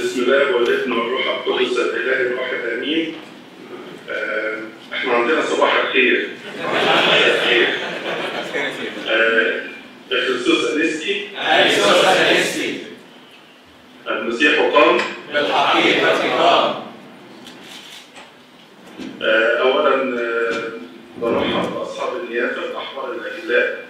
بسم الله والابن والروح القدس الاله الواحد امين. آه، احنا عندنا صباح الخير. آه، خريستوس انستي أيسوس أنستي المسيح قام بالحقيقة قام آه، اولا آه، برحب باصحاب النيافه احمر الاجلاء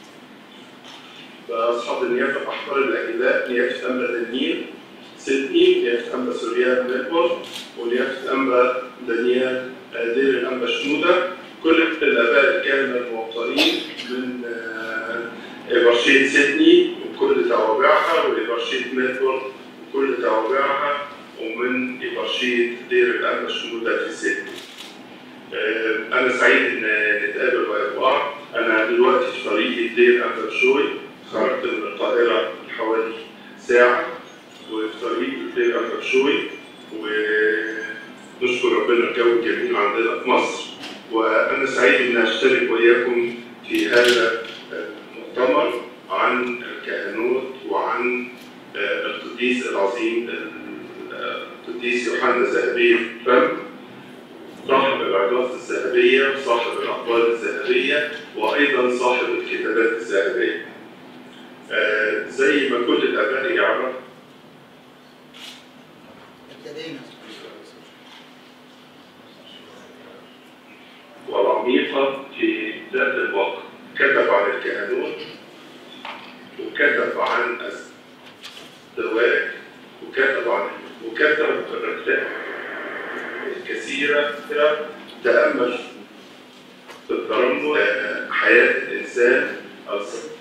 باصحاب النيافه احمر الاجلاء نيافه انبا النيل سيدني نيافه انبا سوريان ميلبورن ونيافه انبا دانيال آه، دير الانبا شنوده كل الاباء الكهنه الموطنين من آه، إبرشية سيدني وكل توابعها وإبرشية ميلبورن وكل توابعها ومن إبرشية دير الأنبا شنودة في سيدني. آه، أنا سعيد إن نتقابل مع بعض، أنا دلوقتي في طريقي دير أنبا بشوي، خرجت من القاهرة حوالي ساعة وفي طريقي دير أنبا بشوي ونشكر ربنا الجو الجميل عندنا في مصر وأنا سعيد إن أشترك وإياكم في هذا المؤتمر عن الكهنوت وعن آه، القديس العظيم آه، القديس يوحنا ذهبي الفم صاحب العظات الذهبية وصاحب الأقوال الذهبية وأيضا صاحب الكتابات الذهبية. آه، زي ما كل الآباء يعرف ابتدينا والعميقة في ذات الواقع كتب عن الكهنوت وكتب عن الزواج وكتب عن وكتب الرسائل الكثيرة تأمل في الترنم آه، حياة الإنسان الصادق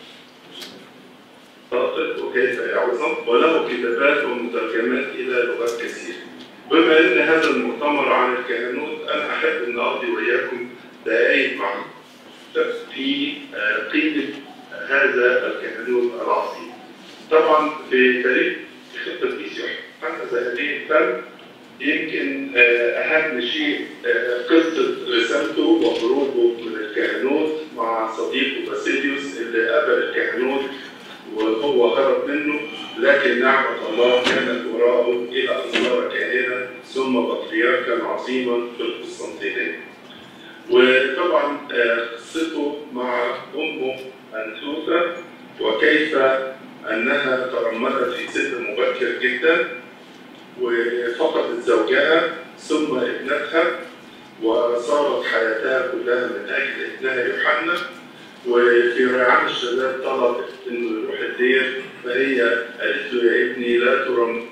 وكيف يعظم وله كتابات ومترجمات إلى لغات كثيرة بما ان هذا المؤتمر عن الكهنوت انا احب ان اقضي واياكم دقائق مع في آه، قيمه هذا الكهنوت العظيم. طبعا في تاريخ خطه القديس يوحنا ذهبي الفم يمكن آه، اهم شيء آه، قصه رسالته وخروجه من الكهنوت مع صديقه باسيليوس اللي قبل الكهنوت وهو هرب منه لكن نعمة الله كانت وراءه إلى أن صار كاهنا ثم بطريركا عظيما في القسطنطينية. وطبعا آه، قصته مع أمه أنتوتا وكيف أنها ترملت في سن مبكر جدا وفقدت زوجها ثم ابنتها وصارت حياتها كلها من أجل ابنها يوحنا وفي ريعان الشباب طلب انه يروح الدير فهي قالت له يا ابني لا ترم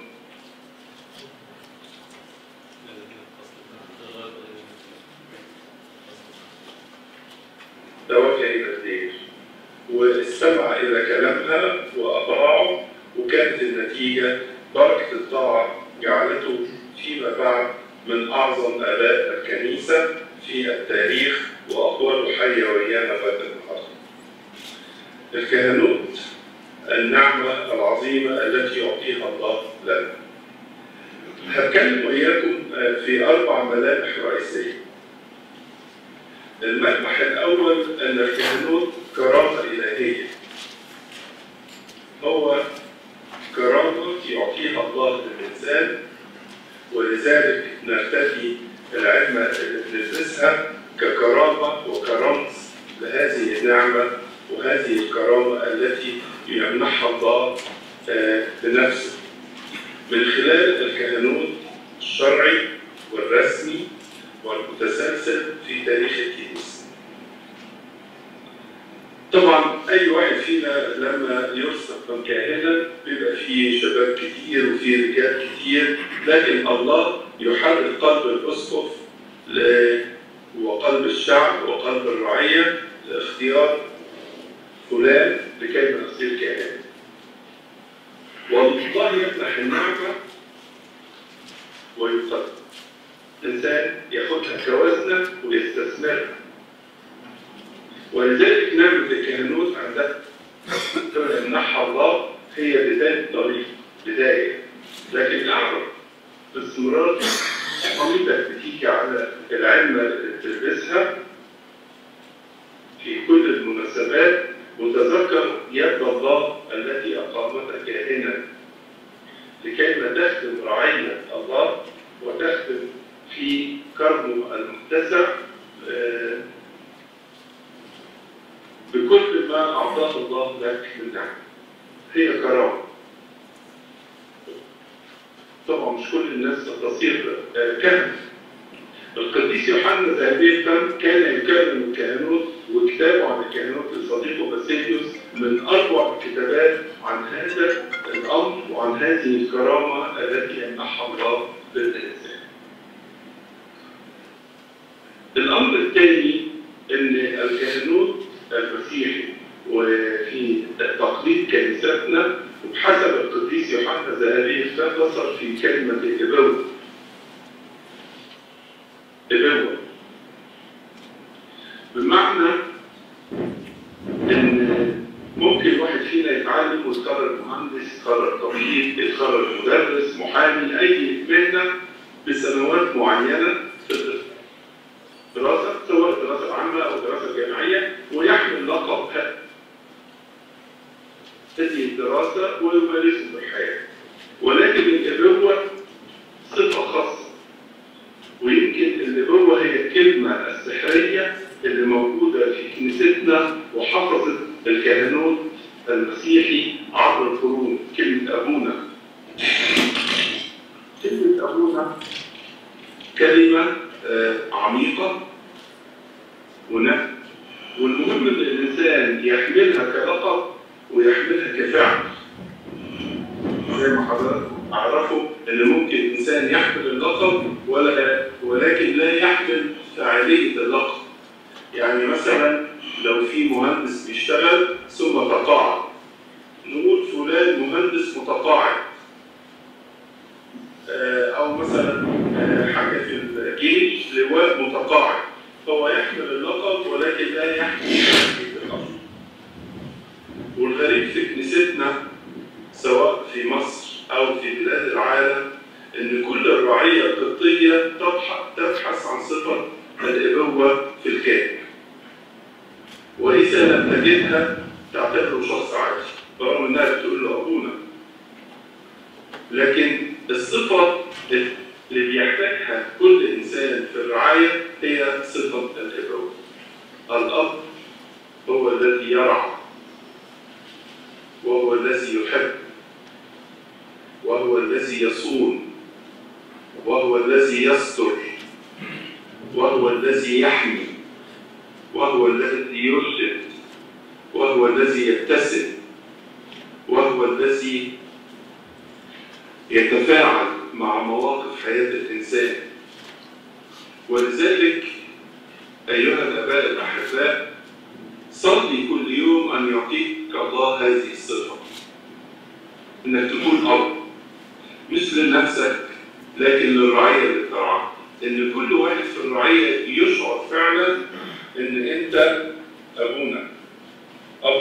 توجه الى الدير واستمع الى كلامها واطاعه وكانت النتيجه بركه الطاعه جعلته فيما بعد من اعظم اباء الكنيسه في التاريخ واقواله حيه ويانا لغايه النهارده. الكهنوت النعمة العظيمة التي يعطيها الله لنا. هتكلم وإياكم في أربع ملامح رئيسية. الملمح الأول أن الكهنوت كرامة إلهية. هو كرامة يعطيها الله للإنسان ولذلك نرتدي العلمة اللي بنلبسها ككرامة وكرمز لهذه النعمة وهذه الكرامة التي يمنحها الله آه، لنفسه من خلال الكهنوت الشرعي والرسمي والمتسلسل في تاريخ الكنيسة. طبعا أي واحد فينا لما يرسم كاهنا بيبقى فيه شباب كتير وفيه رجال كتير لكن الله يحرك قلب الأسقف ل- وقلب الشعب وقلب الرعية لاختيار فلان لكي ما يصير كاهن. والله يمنح النعمة ويقدر. إنسان ياخدها كوزنة ويستثمرها. ولذلك نعمة الكهنوت عندها يمنحها الله هي بداية الطريق بداية لكن أعرف باستمرار حميدك بتيجي على العلمة اللي بتلبسها في كل المناسبات وتذكر يد الله التي أقامتك كاهنا لكي ما تخدم رعية الله وتخدم في كرمه المتسع آه، بكل ما أعطاه الله لك من نعم هي كرامة طبعا مش كل الناس تصير آه، كهنة القديس يوحنا ذهبي الفم كان يكلم الكهنوت وكتابه عن الكهنوت لصديقه باسيليوس من اروع الكتابات عن هذا الامر وعن هذه الكرامه التي يمنحها الله للانسان. الامر الثاني ان الكهنوت المسيحي وفي تقليد كنيستنا وبحسب القديس يوحنا ذهبي الفم تصل في كلمه الابوه إبوة بمعنى إن ممكن واحد فينا يتعلم ويتخرج مهندس، يتخرج طبيب، يتخرج مدرس، محامي، أي مهنة بسنوات معينة في الدراسة سواء دراسة عامة أو دراسة جامعية ويحمل لقب هذه الدراسة ويمارسه في الحياة ولكن الإبوة صفة خاصة ويمكن النبوة هي الكلمة السحرية اللي موجودة في كنيستنا وحفظت الكهنوت المسيحي عبر القرون كلمة أبونا كلمة أبونا كلمة آه، عميقة ونفس والمهم ان الانسان يحملها كلقب ويحملها كفعل زي ما حضراتكم اعرفوا ان ممكن انسان يحمل اللقب ولا ولكن لا يحمل فاعليه اللقب يعني مثلا لو في مهندس بيشتغل ثم تقاعد نقول فلان مهندس متقاعد آه، او مثلا آه، حاجه في الجيش لواء متقاعد هو يحمل اللقب ولكن لا يحمل فاعليه اللقب والغريب في كنيستنا سواء في مصر أو في بلاد العالم إن كل الرعية القبطية تبحث تبحث عن صفة الأبوة في الكاهن. وإذا لم تجدها تعتبره شخص عادي برغم إنها بتقول له أبونا. لكن الصفة اللي بيحتاجها كل إنسان في الرعاية هي صفة الأبوة. الأب هو الذي يرعى وهو الذي يحب وهو الذي يصون وهو الذي يستر وهو الذي يحمي وهو الذي يرشد وهو الذي يبتسم وهو الذي يتفاعل مع مواقف حياة الإنسان ولذلك أيها الآباء الأحباء صلي كل يوم أن يعطيك الله هذه الصفة إنك تكون أب مش لنفسك لكن للرعية اللي بترعاها إن كل واحد في الرعية يشعر فعلا إن أنت أبونا أب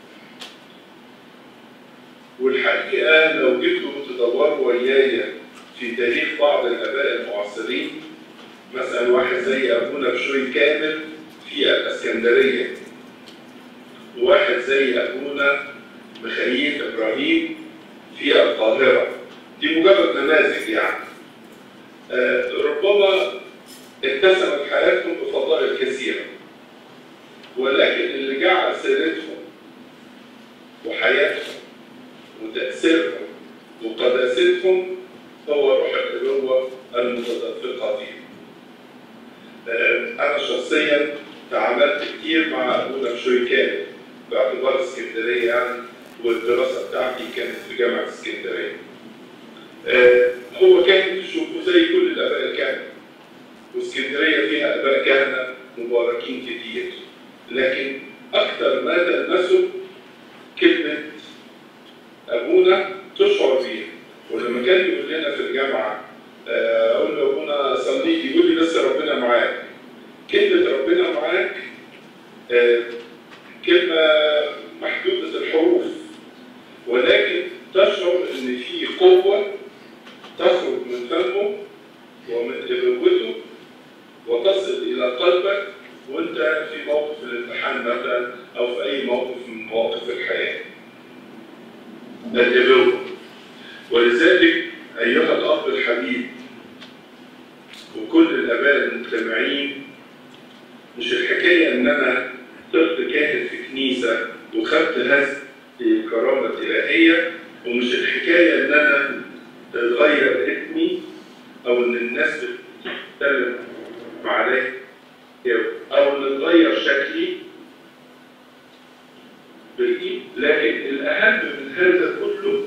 والحقيقة لو جيتوا تدوروا ويايا في تاريخ بعض الآباء المعاصرين مثلا واحد زي أبونا بشوي كامل في الإسكندرية وواحد زي أبونا مخيل إبراهيم في القاهرة دي مجرد نماذج يعني آه ربما اتسمت حياتهم بفضائل كثيرة ولكن اللي جعل سيرتهم وحياتهم وتأثيرهم وقداستهم هو روح الأبوة المتدفقة فيهم. آه أنا شخصيا تعاملت كتير مع أبونا بشوي كامل باعتبار اسكندريه يعني والدراسه بتاعتي كانت في جامعه اسكندريه. آه هو كان شوفوا زي كل الاباء الكهنه. واسكندريه فيها اباء كهنه مباركين كتير. لكن اكثر ما تلمسه كلمه ابونا تشعر بيها. ولما كان يقول لنا في الجامعه آه، اقول له ابونا صلي لي يقول لي بس ربنا معاك. كلمه ربنا معاك آه، كلمة محدودة الحروف ولكن تشعر إن في قوة تخرج من فمه ومن إبوته وتصل إلى قلبك وأنت في موقف الامتحان مثلا أو في أي موقف من مواقف الحياة. الإبوة ولذلك أيها الأب الحبيب وكل الآباء المجتمعين مش الحكاية إن أنا صرت كاهن في كنيسة وخدت هذه الكرامة الإلهية ومش الحكاية إن أنا اتغير اسمي أو إن الناس بتتكلم عليا أو إن اتغير شكلي بالإيد لكن الأهم من هذا كله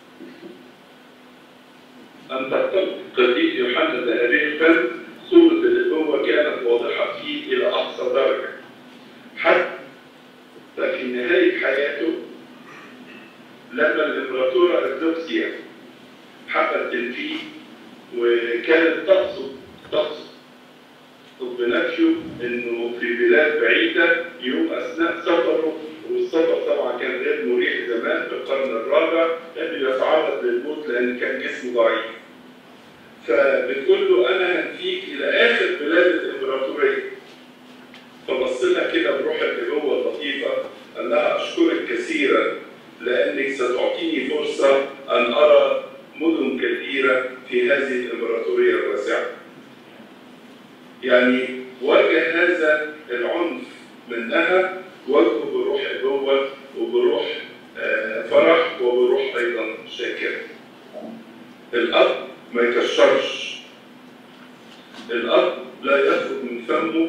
أن ترتبط قديس يوحنا ذهبي الفم صورة الأبوة كانت واضحة فيه إلى أقصى درجة حتى في نهاية حياته لما الإمبراطورة أثيوبيا حبت تنفيه وكانت تقصد تقصد بنفسه إنه في بلاد بعيدة يوم أثناء سفره والسفر طبعا كان غير مريح زمان في القرن الرابع انه يتعرض للموت لان كان جسمه ضعيف. فبتقول له انا هنفيك الى اخر بلاد الامبراطوريه. فبص لها كده بروح الابوه اللطيفه قال لها اشكرك كثيرا لانك ستعطيني فرصه ان ارى مدن كثيره في هذه الامبراطوريه الواسعه. يعني واجه هذا العنف منها واجهه بروح ابوه وبروح فرح وبروح ايضا شاكر. الاب ما يكشرش. الاب لا يخرج من فمه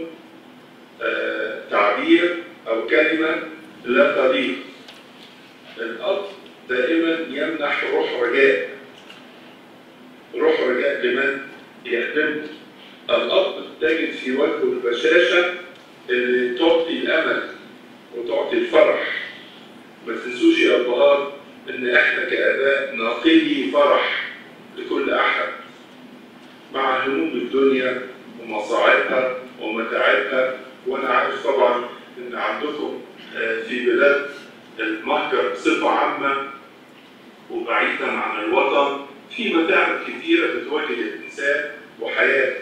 تعبير او كلمه لا تليق. الاب دائما يمنح روح رجاء. روح رجاء لمن؟ يخدمه. الاب تجد في وجهه البشاشه اللي تعطي الامل وتعطي الفرح ما تنسوش يا ابهات ان احنا كاباء ناقلي فرح لكل احد مع هموم الدنيا ومصاعبها ومتاعبها وانا عارف طبعا ان عندكم في بلاد المهجر بصفه عامه وبعيدا عن الوطن في متاعب كثيره بتواجه الانسان وحياته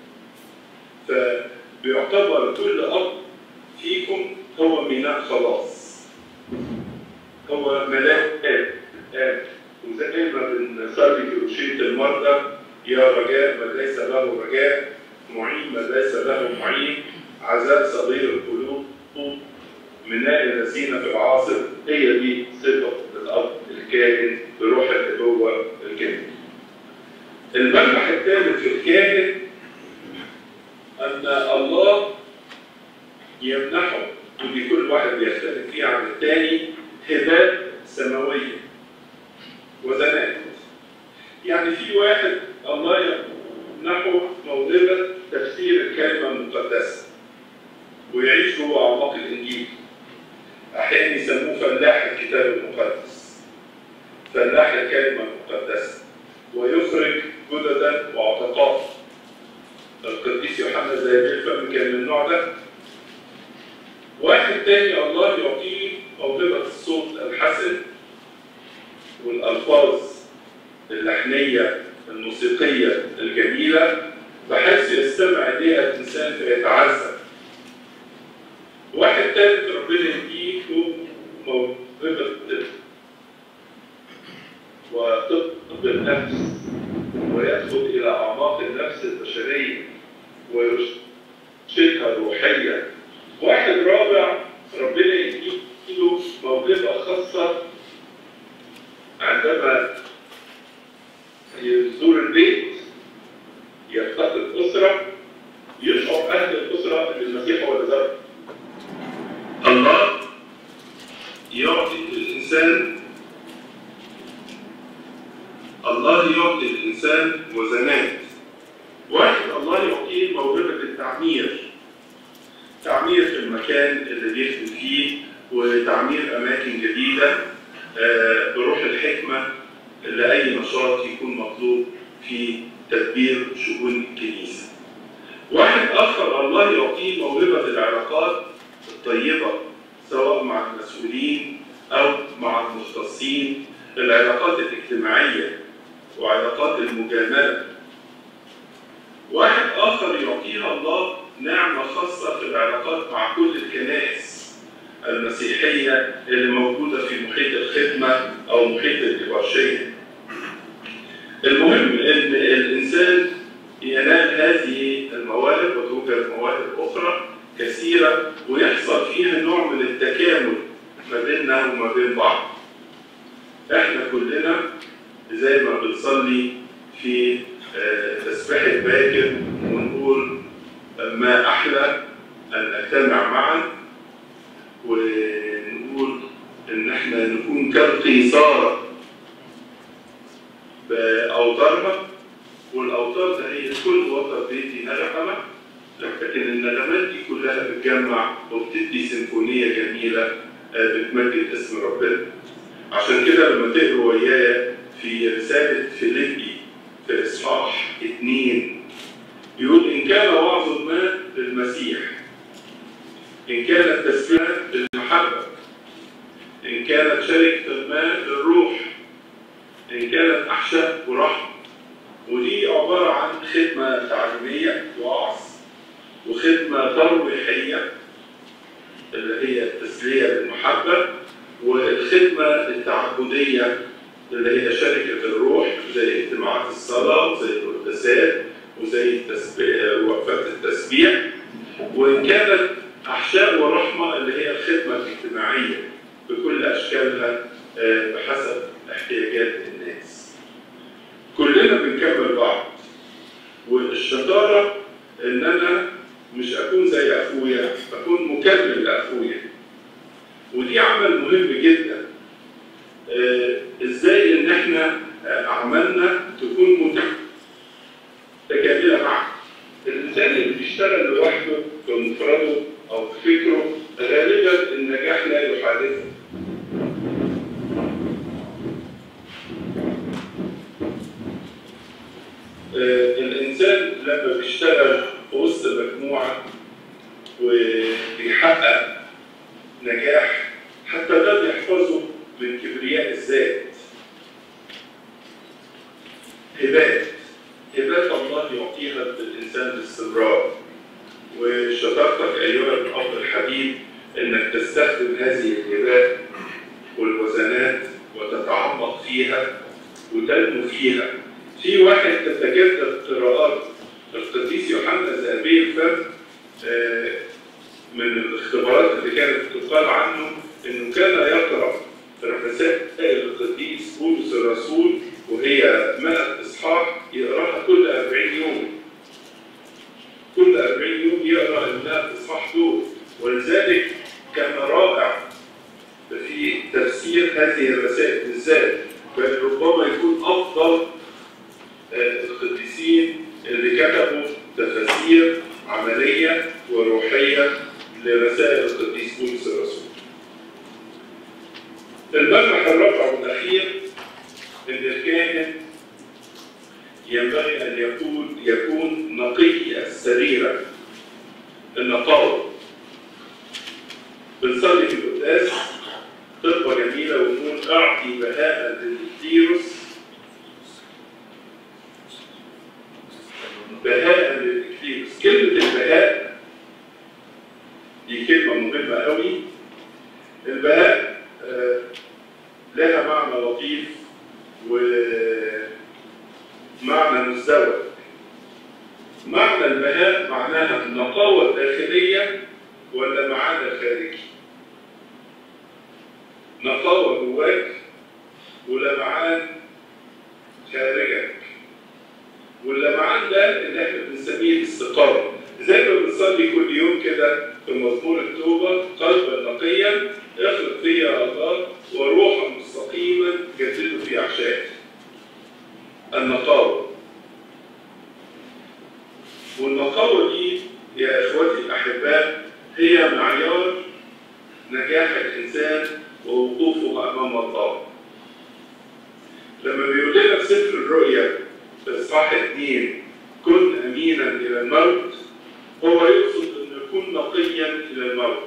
فبيعتبر كل اب فيكم هو ميناء خلاص هو ملاك آب وزي ما بنصلي في روشية المرضى يا رجاء من ليس له رجاء معين من ليس له معين عذاب صغير القلوب ميناء الذين في العاصر هي دي صفة الأب الكاهن بروح الأبوة الكاهن. الملمح الثالث في الكاهن أن الله يمنحه ودي كل واحد بيختلف فيه عن الثاني هبات سماوية وزنات يعني في واحد الله يمنحه موهبة تفسير الكلمة المقدسة ويعيش جوه أعماق الإنجيل أحيانا يسموه فلاح الكتاب المقدس فلاح الكلمة المقدسة ويخرج جددا وعتقاء القديس يوحنا زي الفم كان من النوع ده واحد تاني الله يعطيه موهبة الصوت الحسن والألفاظ اللحنية الموسيقية الجميلة بحيث يستمع إليها الإنسان فيتعذب. واحد تالت ربنا يديله موهبة وطب النفس ويدخل إلى أعماق النفس البشرية ويرشدها روحيا واحد رابع ربنا يديله موهبة خاصة عندما يزور البيت يفتقد أسرة يشعر أهل الأسرة أن المسيح هو اللي زار الله يعطي الإنسان الله يعطي الإنسان وزنات واحد الله يعطيه موهبة التعمير تعمير في المكان اللي بيخدم فيه وتعمير أماكن جديدة بروح الحكمة لأي نشاط يكون مطلوب في تدبير شؤون الكنيسة. واحد آخر الله يعطيه موهبة العلاقات الطيبة سواء مع المسؤولين أو مع المختصين العلاقات الاجتماعية وعلاقات المجاملة. واحد آخر يعطيها الله نعمة خاصة في العلاقات مع كل الكنائس المسيحية اللي موجودة في محيط الخدمة أو محيط الإبرشية. المهم ان الانسان ينال هذه المواهب وتوجد مواهب اخرى كثيره ويحصل فيها نوع من التكامل ما بيننا وما بين بعض. احنا كلنا زي ما بنصلي في آه، تسبيحة باكر ونقول ما أحلى أن أجتمع معا ونقول إن إحنا نكون كالقيصارة بأوتارها والأوتار ده هي كل وتر بيدي نغمة لكن النغمات دي كلها بتجمع وبتدي سيمفونية جميلة آه، بتمجد اسم ربنا. عشان كده لما تقروا ويايا في رسالة فيليبي في إصحاح اتنين يقول إن كان وعظ ما للمسيح إن كانت تسبيحة للمحبة إن كانت شركة ما للروح إن كانت أحشاء ورحمة ودي عبارة عن خدمة تعليمية وعظ وخدمة ترويحية اللي هي التسلية للمحبة والخدمة التعبدية اللي هي شركة الروح زي اجتماعات الصلاة وزي القداسات وزي التسبيح وقفات التسبيح وإن كانت أحشاء ورحمة اللي هي الخدمة الاجتماعية بكل أشكالها آه، بحسب احتياجات الناس. كلنا بنكمل بعض والشطارة إن أنا مش أكون زي أخويا أكون مكمل لأخويا ودي عمل مهم جدا آه، ازاي ان احنا آه، اعمالنا تكون متكامله مع الانسان اللي بيشتغل لوحده في مفرده او في فكره غالبا النجاح لا يحالفه آه، الانسان لما بيشتغل في وسط مجموعه وبيحقق نجاح حتى ده بيحفظه من كبرياء الذات هبات هبات الله يعطيها للإنسان باستمرار وشطارتك أيها الأب الحبيب إنك تستخدم هذه الهبات والوزنات وتتعمق فيها وتنمو فيها في واحد تتجدد قراءات القديس يوحنا ذهبي الفم آه، من الاختبارات اللي كانت تقال عنه انه كان يقرا رسائل القديس بولس الرسول وهي 100 اصحاح يقراها كل 40 يوم. كل 40 يوم يقرا ال 100 اصحاح دول ولذلك كان رائع في تفسير هذه الرسائل بالذات بل ربما يكون افضل آه، القديسين اللي كتبوا تفاسير عمليه وروحيه لرسائل القديس بولس الرسول. المبحث الرابع والاخير ان الكاهن ينبغي ان يكون يكون نقي السريره النقاوه بنصلي في القداس خطبه جميله ونقول اعطي بهاء للكتيروس بهاء للكتيروس كلمه البهاء دي كلمه مهمه قوي البهاء آه، لها معنى لطيف ومعنى مزدوج معنى البهاء معناها النقاوة الداخلية ولا معانا خارجي نقاوة جواك ولمعان خارجك واللمعان ده اللي احنا بنسميه الاستقامة زي ما بنصلي كل يوم كده في مزمور التوبة قلبا نقيا اخلق فيا الله وروحا مستقيما جدده في احشائي النقاوة والنقاوة دي يا اخوتي الاحباء هي معيار نجاح الانسان ووقوفه امام الله لما بيقول لنا في سفر الرؤيا في اصحاح اثنين كن امينا الى الموت هو يقصد انه يكون نقيا الى الموت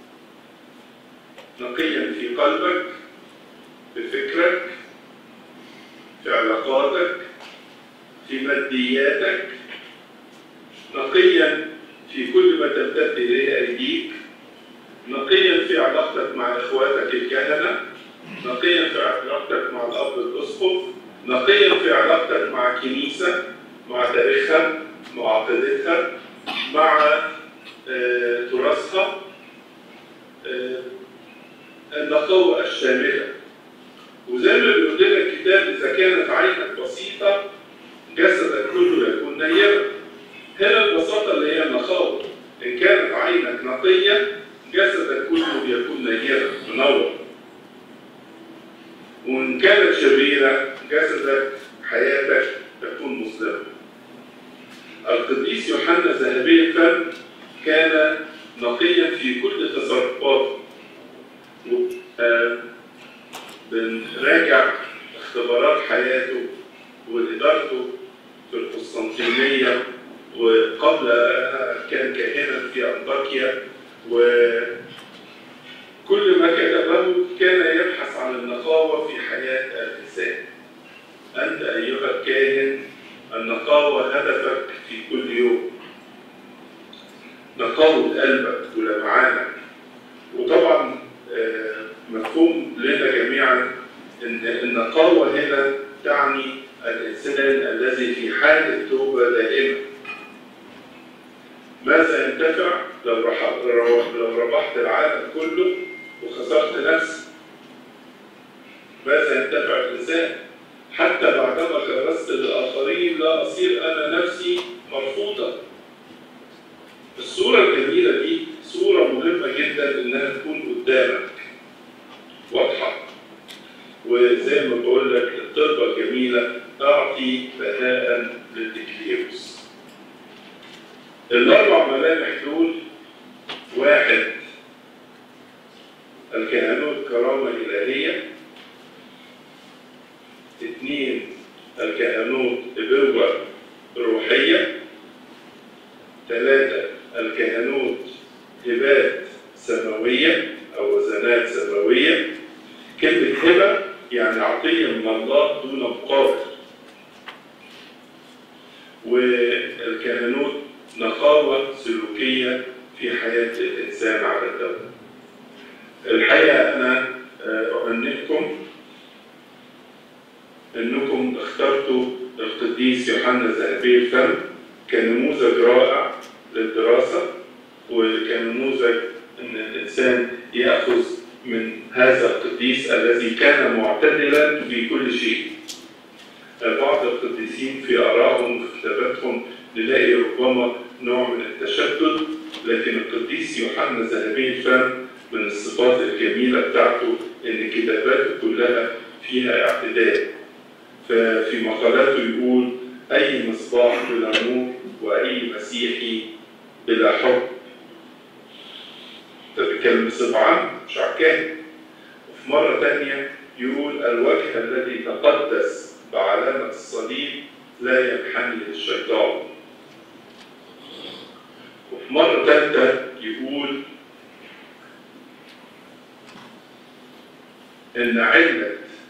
نقيا في قلبك في فكرك في علاقاتك في مادياتك نقيا في كل ما تمتد اليه ايديك نقيا في علاقتك مع اخواتك الكهنه نقيا في علاقتك مع الاب الاسقف نقيا في علاقتك مع الكنيسة مع تاريخها مع عقيدتها مع آه، تراثها آه، النقاوة الشاملة وزي ما بيقول لنا الكتاب إذا كانت عينك بسيطة جسدك كله يكون نيرا هنا البساطة اللي هي النقاوة إن كانت عينك نقية جسدك كله بيكون نيرا منور وإن كانت شريرة جسدك حياتك تكون مظلمة القديس يوحنا ذهبي الفم كان نقيا في كل تصرفاته و- آه، بنراجع اختبارات حياته وإدارته في القسطنطينية وقبلها كان كاهنا في أنطاكيا وكل ما كتبه كان يبحث عن النقاوة في حياة الإنسان أنت أيها الكاهن النقاوة هدفك في كل يوم نقاوة قلبك ولمعانك وطبعا آه، مفهوم لنا جميعا ان النقاوة هنا تعني الانسان الذي في حالة توبة دائمة ماذا ينتفع لو رح- لو ربحت العالم كله وخسرت نفسك ماذا ينتفع الانسان حتى بعدما كرست للاخرين لا اصير انا نفسي مرفوضه الصورة الجميلة دي صورة مهمة جدا إنها تكون قدامك واضحة وزي ما بقول لك الطلبة الجميلة أعطي بهاء للإكليروس الأربع ملامح دول واحد الكهنوت كرامة إلهية اثنين الكهنوت إبوة روحية ثلاثة الكهنوت هبات سماوية أو وزنات سماوية كلمة هبة يعني عطية من الله دون مقابل والكهنوت نقاوة سلوكية في حياة الإنسان على الدولة الحقيقة أنا آه، أهنئكم أنكم اخترتوا القديس يوحنا ذهبي الفم كنموذج رائع للدراسة وكنموذج أن الإنسان يأخذ من هذا القديس الذي كان معتدلا في كل شيء. بعض القديسين في آرائهم وفي كتاباتهم نلاقي ربما نوع من التشدد لكن القديس يوحنا ذهبي الفم من الصفات الجميلة بتاعته إن كتاباته كلها فيها اعتدال. ففي مقالاته يقول أي مصباح بلا نور وأي مسيحي بلا حب ده بيتكلم بصفة عامة مش عكاهي وفي مرة تانية يقول الوجه الذي تقدس بعلامة الصليب لا ينحني للشيطان وفي مرة تالتة يقول إن علة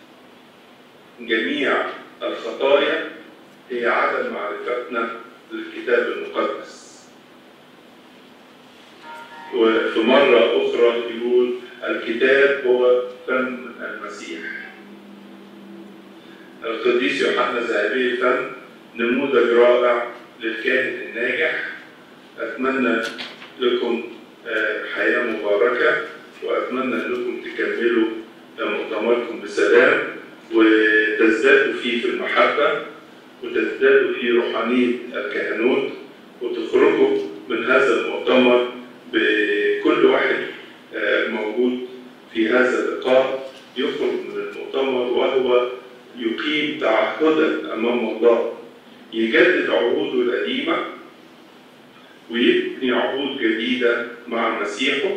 جميع الخطايا هي عدم معرفتنا للكتاب المقدس وفي مرة أخرى يقول الكتاب هو فم المسيح القديس يوحنا ذهبي الفم نموذج رائع للكاهن الناجح أتمنى لكم آه، حياة مباركة وأتمنى أنكم تكملوا مؤتمركم بسلام وتزدادوا فيه في المحبة وتزدادوا في روحانية الكهنوت وتخرجوا من هذا المؤتمر بكل واحد آه، موجود في هذا اللقاء يخرج من المؤتمر وهو يقيم تعهدا أمام الله يجدد عهوده القديمة ويبني عهود جديدة مع مسيحه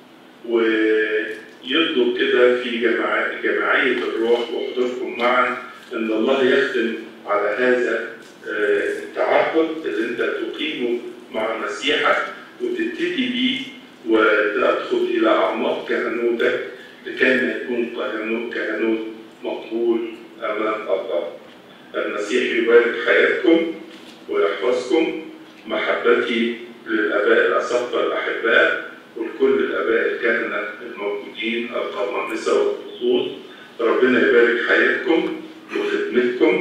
ويطلب كده في جماع- جماعية الروح وحضوركم معا إن الله يختم على هذا آه، التعهد اللي أنت تقيمه مع مسيحك وتبتدي بيه وتدخل إلى أعماق كهنوتك لكي ما يكون كهنوت كهنوت مقبول أمام الله. المسيح يبارك حياتكم ويحفظكم محبتي للآباء الأساقفة الأحباء ولكل الآباء الكهنة الموجودين القمامسة والخصوص ربنا يبارك حياتكم وخدمتكم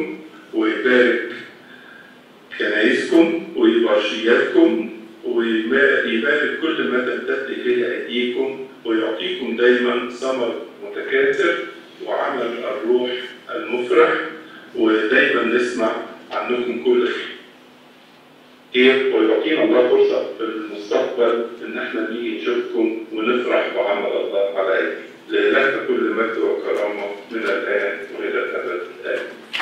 برشياتكم ويبارك كل ما تمتد إليه أيديكم ويعطيكم دايما ثمر متكاثر وعمل الروح المفرح ودايما نسمع عنكم كل خير. خير ويعطينا الله فرصة في المستقبل إن احنا نيجي نشوفكم ونفرح بعمل الله على أيديكم. لإلهنا كل مجد وكرامة من الآن وإلى الأبد آمين.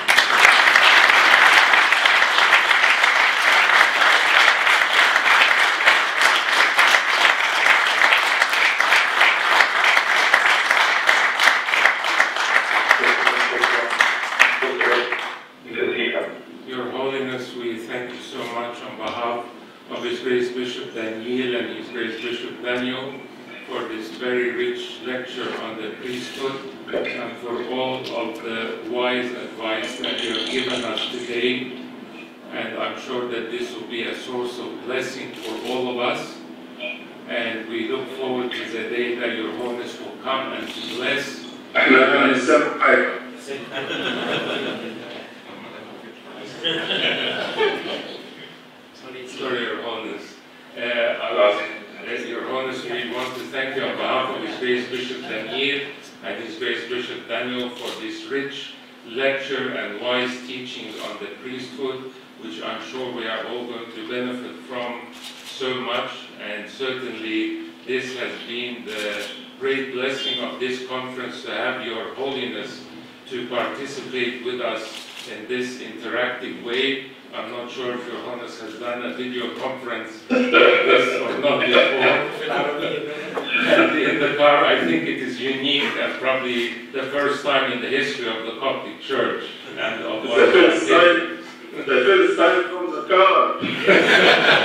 Your Holiness, we thank you so much on behalf of His Grace Bishop Daniel and His Grace Bishop Daniel for this very rich lecture on the priesthood and for all of the wise advice that you have given us today. And I'm sure that this will be a source of blessing for all of us. And we look forward to the day that Your Holiness will come and to bless احنا هنسمع حاجة. Sorry, Your Holiness. Uh, I was- uh, Your Holiness, we want to thank you on behalf of His Grace Bishop Daniel and His Grace Bishop Daniel for this rich lecture and wise teachings on the priesthood, which I'm sure we are all going to benefit from so much. And certainly, this has been the great blessing of this conference to have Your Holiness to participate with us in this interactive way. I'm not sure if Your Holiness has done a video conference like this or not before. And in the car, I think it is unique and probably the first time in the history of the Coptic Church and of The what first time, the first time from the car.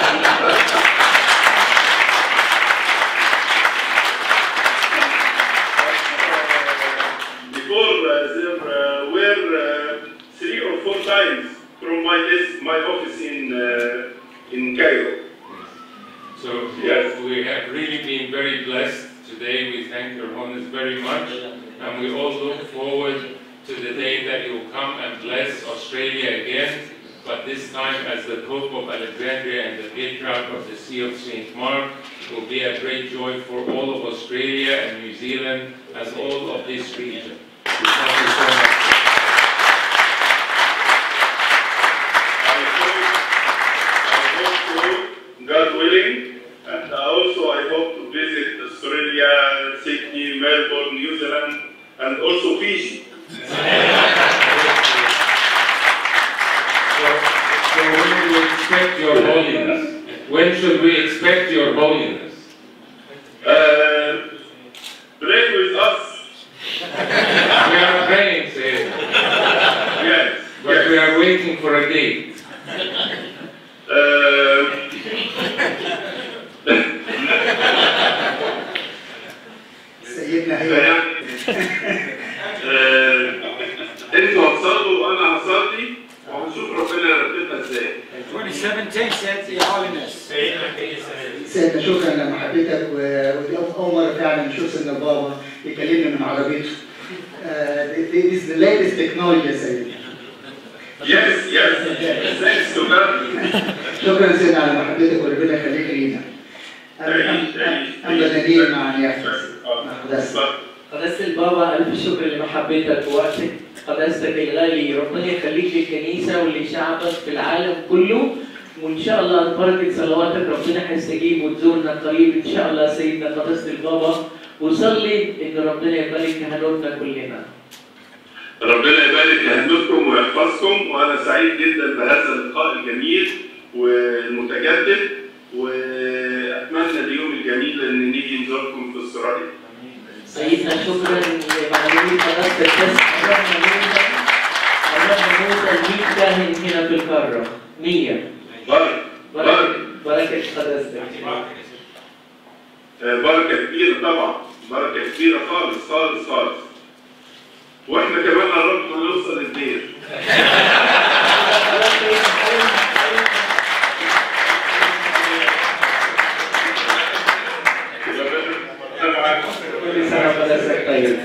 Before uh, there uh, were uh, three or four times from my desk, my office in uh, in Cairo. So Yes. we have really been very blessed today. We thank Your Holiness very much, and we all look forward to the day that you will come and bless Australia again, but this time as the Pope of Alexandria and the Patriarch of the See of St. Mark It will be a great joy for all of Australia and New Zealand as all of this region. We thank you so much. I hope, I hope to, God willing, and also I hope to visit Australia, Sydney, Melbourne, New Zealand, and also Fiji. So, so when do we expect your holiness? When should we expect your holiness? Uh, pray with us. We are praying, says, Yes. but we yes. are waiting for a date. Uh, سيدنا هي فيعني آه، انتوا هتصلوا وانا هصلي وهنشوف ربنا يرتبها ازاي. 2017 said the holiness. سيدنا شكرا لمحبتك و- ودي أول أول مرة فعلا نشوف سيدنا البابا يكلمنا من عربيته. Uh, this is the latest technology يا سيدنا. Yes, yes. Thanks to God. شكرا سيدنا على محبتك وربنا يخليك لينا. أما دليل مع نياحتك مع قداسة. قداسة البابا ألف شكر لمحبتك ووقتك قداستك الغالي ربنا يخليك للكنيسة ولشعبك في العالم كله وإن شاء الله ببركة صلواتك ربنا هيستجيب وتزورنا قريب إن شاء الله سيدنا قداسة البابا وصلي إن ربنا يبارك كهنوتنا كلنا ربنا يبارك يهديكم ويحفظكم وانا سعيد جدا بهذا اللقاء الجميل والمتجدد واتمنى اليوم الجميل ان نيجي نزوركم في اسرائيل. سيدنا شكرا لمعلومية قداستك بس قربنا نوصل قربنا نوصل 100 كاهن هنا في القارة 100 بركه بركة بركه بركة قداستك آه، بركه كبيره طبعا بركه كبيره خالص خالص خالص. واحنا كمان قربنا نوصل الدير. انا معاكم. كل سنة وقداستك طيب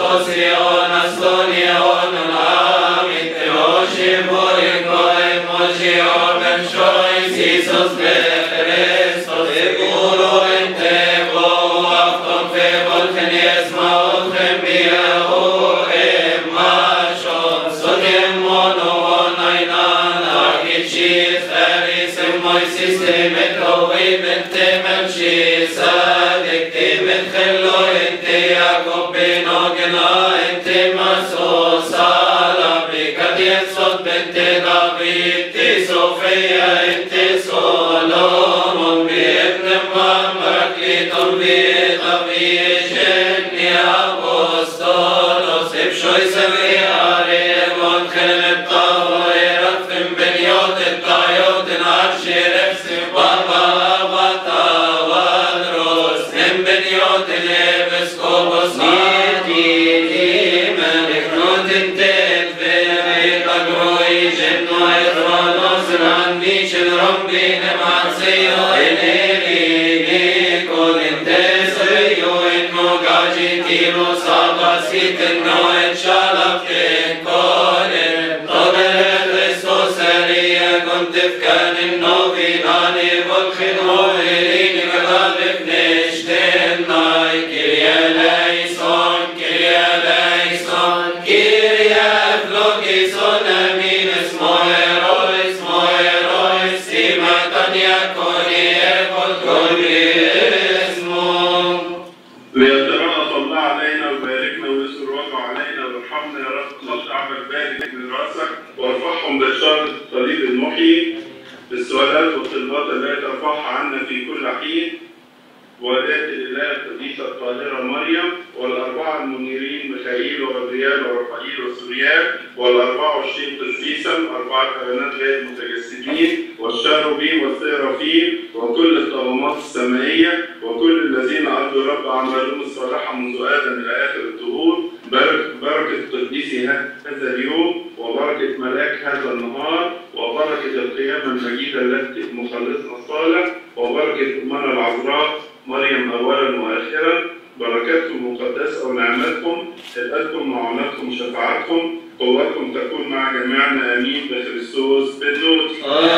ليترأف الله علينا ويباركنا ويسر وجهه علينا ويرحمنا يا رب الله تعمل بارك من راسك وارفعهم بإشارة الصليب المحيي بالسؤالات والطلبات التي ترفعها عنا في كل حين ولاة الإله القديسة الطاهرة مريم والأربعة المنيرين ميخائيل وغبريال ورفائيل وسوريال والأربعة والعشرين قسيسا أربعة كهنات غير متجسدين والشاروبيم والسيرافيم وكل الطغمات السمائية وكل الذين أرجو رب أعمالهم الصالحة منذ آدم إلى آخر الدهور بركة بركة قديسي هذا اليوم وبركة ملاك هذا النهار وبركة القيامة المجيدة التي مخلصنا الصالح وبركة أمنا العذراء مريم أولا وآخرا بركاتكم مقدسة ونعمتكم هدأتكم معونتكم شفاعتكم قوتكم تكون مع جميعنا آمين بخريستوس بالنور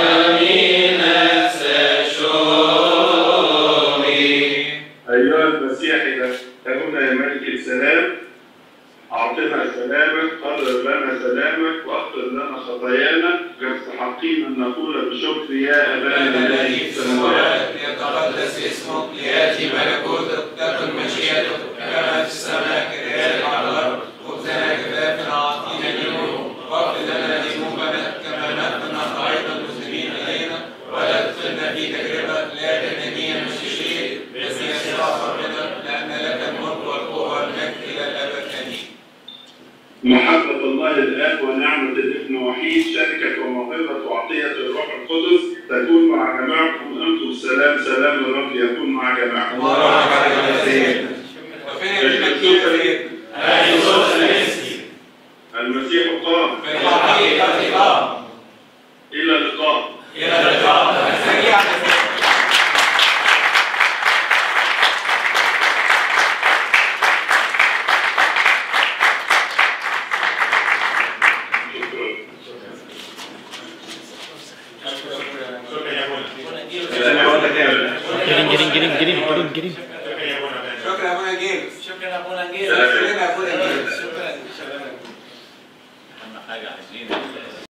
أيها المسيح إلهنا يا ملك السلام أعطنا سلامك قرر لنا سلامك واغفر لنا خطايانا كمستحقين أن نقول بشكر يا أبانا الذي في السماوات يتقدس اسمك لياتي ملكوتك تكن مشيئتك كما في السماء كذلك على الارض خبزنا كفافنا اعطينا اليوم واغفر لنا ذنوبنا كما نغفر نحن ايضا المسلمين الينا ولا تدخلنا في تجربه لكن نجينا من الشرير باسم يسوع ربنا لان لك الملك والقوه والمجد الى الابد امين محبة الله الآب ونعمة الابن وحيد شركة وموهبة وعطية الروح القدس تكون مع جماعكم أنتم السلام سلام الرب يكون مع جماعكم المسيح قام في الحقيقه قام إلى اللقاء الى اللقاء Getting, getting, getting, getting, getting, getting. شكرا يا ابونا جيمس شكرا ابونا جيل شكرا يا ابونا جيمس شكرا اهم حاجه عايزين